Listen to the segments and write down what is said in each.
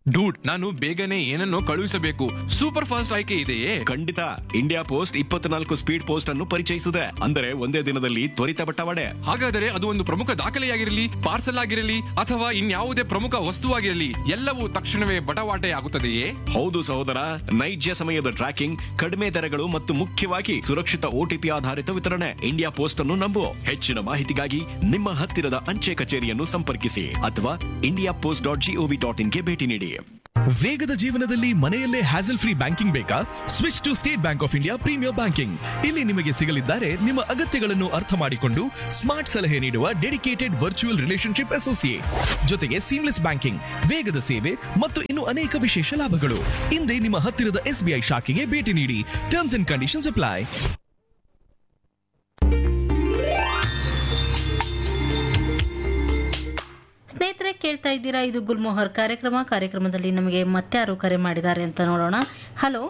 Dude ನಾನು ಬೇಗನೆ ಏನನ್ನೋ ಕಳುಹಿಸಬೇಕು ಸೂಪರ್ ಫಾಸ್ಟ್ ಆಯ್ಕೆ ಇದೆಯೇ ಖಂಡಿತ ಇಂಡಿಯಾ ಪೋಸ್ಟ್ ಇಪ್ಪತ್ನಾಲ್ಕು ಸ್ಪೀಡ್ ಪೋಸ್ಟ್ ಅನ್ನು ಪರಿಚಯಿಸಿದೆ ಅಂದರೆ ಒಂದೇ ದಿನದಲ್ಲಿ ತ್ವರಿತ ಬಟ್ಟವಾಡೆ ಹಾಗಾದರೆ ಅದು ಒಂದು ಪ್ರಮುಖ ದಾಖಲೆಯಾಗಿರಲಿ ಪಾರ್ಸಲ್ ಆಗಿರಲಿ ಅಥವಾ ಇನ್ಯಾವುದೇ ಪ್ರಮುಖ ವಸ್ತುವಾಗಿರಲಿ ಎಲ್ಲವೂ ತಕ್ಷಣವೇ ಬಟವಾಟೆ ಆಗುತ್ತದೆಯೇ ಹೌದು ಸಹೋದರ ನೈಜ ಸಮಯದ ಟ್ರ್ಯಾಕಿಂಗ್ ಕಡಿಮೆ ದರಗಳು ಮತ್ತು ಮುಖ್ಯವಾಗಿ ಸುರಕ್ಷಿತ ಓಟಿಪಿ ಆಧಾರಿತ ವಿತರಣೆ ಇಂಡಿಯಾ ಪೋಸ್ಟ್ ಅನ್ನು ನಂಬು ಹೆಚ್ಚಿನ ಮಾಹಿತಿಗಾಗಿ ನಿಮ್ಮ ಹತ್ತಿರದ ಅಂಚೆ ಕಚೇರಿಯನ್ನು ಸಂಪರ್ಕಿಸಿ ಅಥವಾ India Post dot GOV dot ಇನ್ಗೆ ಭೇಟಿ ನೀಡಿ ವೇಗದ ಜೀವನದಲ್ಲಿ ಮನೆಯಲ್ಲೇ ಹ್ಯಾಸಲ್ ಫ್ರೀ ಬ್ಯಾಂಕಿಂಗ್ ಬೇಕಾ switch to State Bank of India premier banking ಇಲ್ಲಿ ನಿಮಗೆ ಸಿಗಲಿದ್ದಾರೆ ನಿಮ್ಮ ಅಗತ್ಯಗಳನ್ನು ಅರ್ಥ ಮಾಡಿಕೊಂಡು ಸ್ಮಾರ್ಟ್ ಸಲಹೆ ನೀಡುವ ಡೆಡಿಕೇಟೆಡ್ ವರ್ಚುವಲ್ ರಿಲೇಶನ್ಶಿಪ್ ಅಸೋಸಿಯೇಟ್ ಜೊತೆಗೆ ಸೀಮ್ಲೆಸ್ ಬ್ಯಾಂಕಿಂಗ್ ವೇಗದ ಸೇವೆ ಮತ್ತು ಇನ್ನು ಅನೇಕ ವಿಶೇಷ ಲಾಭಗಳು ಹಿಂದೆ ನಿಮ್ಮ ಹತ್ತಿರದ ಎಸ್ಬಿಐ ಶಾಖೆಗೆ ಭೇಟಿ ನೀಡಿ ಟರ್ಮ್ಸ್ ಅಂಡ್ ಕಂಡೀಷನ್ಸ್ ಅಪ್ಲೈ ಸ್ನೇಹಿತರೆ ಕೇಳ್ತಾ ಇದ್ದೀರಾ ಇದು ಗುಲ್ಮೋಹರ್ ಕಾರ್ಯಕ್ರಮ ಕಾರ್ಯಕ್ರಮದಲ್ಲಿ ನಮಗೆ ಮತ್ತಾರು ಕರೆ ಮಾಡಿದ್ದಾರೆ ಅಂತ ನೋಡೋಣ ಹಲೋ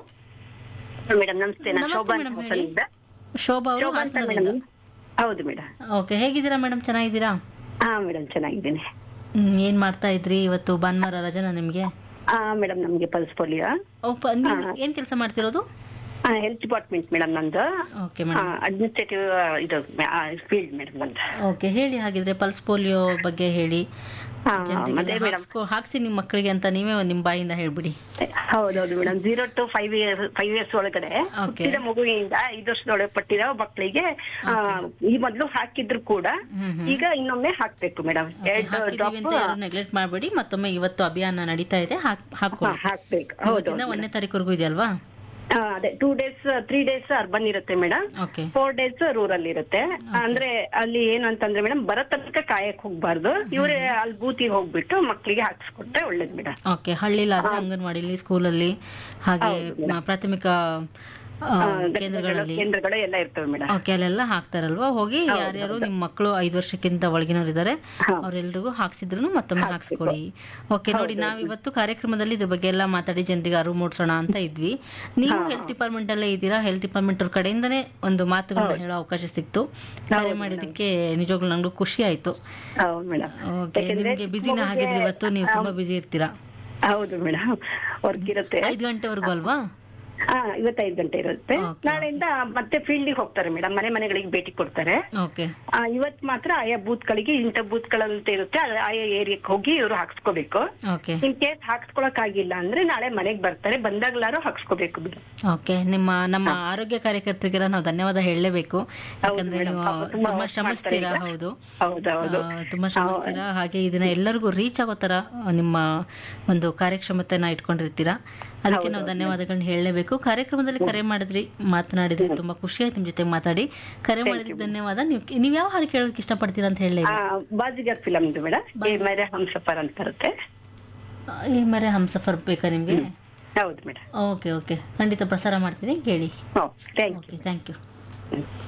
ಮೇಡಮ್ ನಮಸ್ತೆ ನಾನು ನಮಸ್ತೆ ಶೋಭಾ ಮೇಡಮ್ ಅಂತ ಹೇಳಿ ಹಾಸನದಿಂದ. ಶೋಭಾ ಅವರು ಶೋಭಾ ಅಂತ ಹಾಸನದಿಂದ ಮೇಡಮ್ ಹೌದು ಮೇಡಮ್ ಓಕೆ ಹೇಗಿದ್ದೀರಾ ಮೇಡಮ್ ಚೆನ್ನಾಗಿದ್ದೀರಾ ಹಾ ಮೇಡಮ್ ಚೆನ್ನಾಗಿದ್ದೀನಿ ಹ್ಮ್, ಏನ್ ಮಾಡ್ತಾ ಇದ್ರಿ ಇವತ್ತು ಭಾನುವಾರ ರಜನ ನಿಮ್ಗೆ ಹಾ ಮೇಡಮ್ ನಮ್ಗೆ ಪಲ್ಸ್ ಪೋಲಿಯೋ ಓ, ಪ- ನೀವು ಏನ್ ಕೆಲಸ ಮಾಡ್ತಿರೋದು ಹೆಲ್ತ್ ಡಿಪಾರ್ಟ್ಮೆಂಟ್ ಮೇಡಮ್ ನಂದು ಓಕೆ ಮೇಡಮ್ ಅಡ್ಮಿನಿಸ್ಟ್ರೇಟಿವ್ ಇದು ಫೀಲ್ಡ್ ಮೇಡಮ್ ನಂದು ಓಕೆ ಹೇಳಿ ಹಾಗಿದ್ರೆ ಪಲ್ಸ್ ಪೋಲಿಯೋ ಬಗ್ಗೆ ಹೇಳಿ ಹಾ, ಜನರಿಗೆಲ್ಲ ಮತ್ತೆ ಮೇಡಮ್ ಹಾಕ್ಸ್ಕೊ- ಹಾಕ್ಸಿ ನಿಮ್ಮ ಮಕ್ಕಳಿಗೆ ಅಂತ ನೀವೇ ಒಂದ್ ನಿಮ್ ಬಾಯಿಂದ ಹೇಳ್ಬಿಡಿ ಹೌದೌದು madam zero to five years five years ಒಳಗಡೆ Okay. ಹುಟ್ಟಿದ ಮಗುವಿನಿಂದ ಐದು ವರ್ಷದೊಳಗೆ ಪಟ್ಟಿರೋ ಮಕ್ಕಳಿಗೆ ಆ, ಈ ಮೊದಲು ಹಾಕಿದ್ರು ಕೂಡ ಈಗ ಇನ್ನೊಮ್ಮೆ ಹಾಕ್ಬೇಕು ಮೇಡಮ್ ಎರಡು ಹಾಕಿದೀವಿ ಡ್ರಾಪ್ ಅಂತ ಯಾರು ನೆಗ್ಲೆಕ್ಟ್ ಮಾಡಬೇಡಿ ಮತ್ತೊಮ್ಮೆ ಇವತ್ತು ಅಭಿಯಾನ ನಡೀತಾ ಇದೆ ಹಾಕ್ ಹಾಕೊಳ್ಳಿ ಹಾಕ್ಬೇಕು ಹೌದು ಇವತ್ತಿಂದ ಒಂದನೇ ತಾರೀಕುವರೆಗೂ ಇದೆಯಲ್ವಾ ಆ, ಅದೇ two days three days urban ಇರುತ್ತೆ madam okay four days rural ಇರುತ್ತೆ ಅಂದ್ರೆ ಅಲ್ಲಿ ಏನು ಅಂತಂದ್ರೆ ಮೇಡಮ್ ಬರೋ ತನಕ ಕಾಯಕ್ ಹೋಗ್ಬಾರ್ದು ಇವ್ರೆ ಅಲ್ಲಿ ಬೂತಿಗೆ ಹೋಗ್ಬಿಟ್ಟು ಮಕ್ಕಳಿಗೆ ಹಾಕ್ಸ್ಕೊಟ್ರೆ ಒಳ್ಳೇದು ಮೇಡಮ್ ಓಕೆ ಹಳ್ಳಿಲಾದ್ರೆ ಅಂಗನವಾಡಿಲಿ ಸ್ಕೂಲಲ್ಲಿ ಹಾಗೆ ಮ- ಪ್ರಾಥಮಿಕ ಆ, ಕೇಂದ್ರಗಳಲ್ಲಿ ಕೇಂದ್ರಗಳು ಎಲ್ಲ ಇರ್ತವೆ ಮೇಡಮ್ ಓಕೆ ಅಲ್ಲೆಲ್ಲ ಹಾಕ್ತಾರಲ್ವಾ ಹೋಗಿ ಯಾರ್ಯಾರು ನಿಮ್ಮ ಮಕ್ಕಳು ಐದು ವರ್ಷಕ್ಕಿಂತ ಒಳಗಿನವ್ರು ಇದ್ದಾರೆ ಅವ್ರೆಲ್ರಿಗೂ ಹಾಕ್ಸಿದ್ರು ಮತ್ತೊಮ್ಮೆ ಹಾಕ್ಸ್ಕೊಡಿ ಓಕೆ ನೋಡಿ ನಾವ್ ಇವತ್ತು ಕಾರ್ಯಕ್ರಮದಲ್ಲಿ ಇದ್ರ ಬಗ್ಗೆ ಎಲ್ಲ ಮಾತಾಡಿ ಜನರಿಗೆ ಅರಿವು ಮೂಡಿಸೋಣ ಅಂತ ಇದ್ವಿ ನೀವು ಹೆಲ್ತ್ ಡಿಪಾರ್ಟ್ಮೆಂಟ್ ಅಲ್ಲೇ ಇದ್ದೀರಾ ಹೆಲ್ತ್ ಡಿಪಾರ್ಟ್ಮೆಂಟ್ ಅವ್ರ ಕಡೆಯಿಂದನೇ ಒಂದು ಮಾತುಗಳನ್ನ ಹೇಳೋ ಅವಕಾಶ ಸಿಕ್ತು ಕರೆ ಮಾಡಿದಕ್ಕೆ ನಿಜವಾಗ್ಲೂ ನಂಗೂ ಖುಷಿ ಆಯ್ತು ಹೌದು ಮೇಡಮ್ ಓಕೆ ನಿಮ್ಗೆ ಬಿಸಿನ ಆಗಿದ್ರೆ ಇವತ್ತು ನೀವು ತುಂಬಾ ಬಿಸಿ ಇರ್ತೀರಾ ಹೌದು ಮೇಡಮ್ ವರ್ಕ್ ಇರುತ್ತೆ ಐದು ಗಂಟೆವರೆಗೂ ಅಲ್ವಾ ಹಾ ಇವತ್ತೈದು ಗಂಟೆ ಇರುತ್ತೆ Okay, ನಾಳೆಯಿಂದ ಮತ್ತೆ ಫೀಲ್ಡಿಗೆ ಹೋಗ್ತಾರೆ ಮೇಡಮ್ ಮನೆ ಮನೆಗಳಿಗೆ ಭೇಟಿ ಕೊಡ್ತಾರೆ ಓಕೆ ಆ, ಇವತ್ ಮಾತ್ರ ಆಯಾ ಬೂತ್ಗಳಿಗೆ ಇಂಥ ಬೂತ್ಗಳಂತ ಇರುತ್ತೆ ಆ- ಆಯಾ ಏರಿಯಾಕ್ಕೆ ಹೋಗಿ ಇವರು ಹಾಕ್ಸ್ಕೋಬೇಕು ಓಕೆ ಇನ್ ಕೇಸ್ ಹಾಕ್ಸ್ಕೊಳಕ್ ಆಗಿಲ್ಲ ಅಂದ್ರೆ ನಾಳೆ ಮನೆಗ್ ಬರ್ತಾರೆ ಬಂದಾಗ್ಲಾರು ಹಾಕ್ಸ್ಕೋಬೇಕು ಬಿಡಿ ಓಕೆ ನಿಮ್ಮ ನಮ್ಮ ಆರೋಗ್ಯ ಕಾರ್ಯಕರ್ತರಿಗೆಲ್ಲ ನಾವು ಧನ್ಯವಾದ ಹೇಳಲೇಬೇಕು ಯಾಕಂದ್ರೆ madam. ನೀವು ಪಾಪ ತುಂಬಾ ತುಂಬಾ work ಶ್ರಮಿಸ್ತೀರಾ ಮಾಡ್ತಾರೆ ಹೌದು ಹೌದೌದು ಆ, ತುಂಬಾ ಶ್ರಮಿಸ್ತೀರಾ ಹಾಗೆ ಇದನ್ನ ಎಲ್ಲರಿಗೂ ರೀಚ್ ಆಗೋ ತರ ನಿಮ್ಮ ಒಂದು ಕಾರ್ಯಕ್ಷಮತೆನ ಇಟ್ಕೊಂಡಿರ್ತೀರಾ ಅದಕ್ಕೆ ನಾವು ಧನ್ಯವಾದಗಳನ್ನ ಹೇಳಲೇಬೇಕು ಕಾರ್ಯಕ್ರಮದಲ್ಲಿ ಕರೆ ಮಾಡಿದ್ರಿ ಮಾತನಾಡಿದ್ರಿ ತುಂಬಾ ಖುಷಿ ಆಯ್ತು ನಿಮ್ ಜೊತೆ ಮಾತಾಡಿ ಕರೆ ಮಾಡಿದ್ರಿ ಧನ್ಯವಾದ ನೀವು ನೀವ್ ಯಾವ ಹಾಡು ಕೇಳೋಕೆ ಇಷ್ಟಪಡ್ತೀರಾ ಅಂತ ಹೇಳಿ ಆ, ಬಾಜಿಗರ್ ಫಿಲಮ್ ಮೇಡಮ್ ಈ ಮೇಲೆ ಹಂಸಫರ್ ಅಂತ ಬರುತ್ತೆ ಈ ಮರೆ ಹಮ್ಸಫರ್ ಬೇಕಾ ನಿಮ್ಗೆ ಹೌದು ಮೇಡಮ್ ಓಕೆ ಓಕೆ ಖಂಡಿತ ಪ್ರಸಾರ ಮಾಡ್ತೀನಿ ಕೇಳಿ thank you okay thank you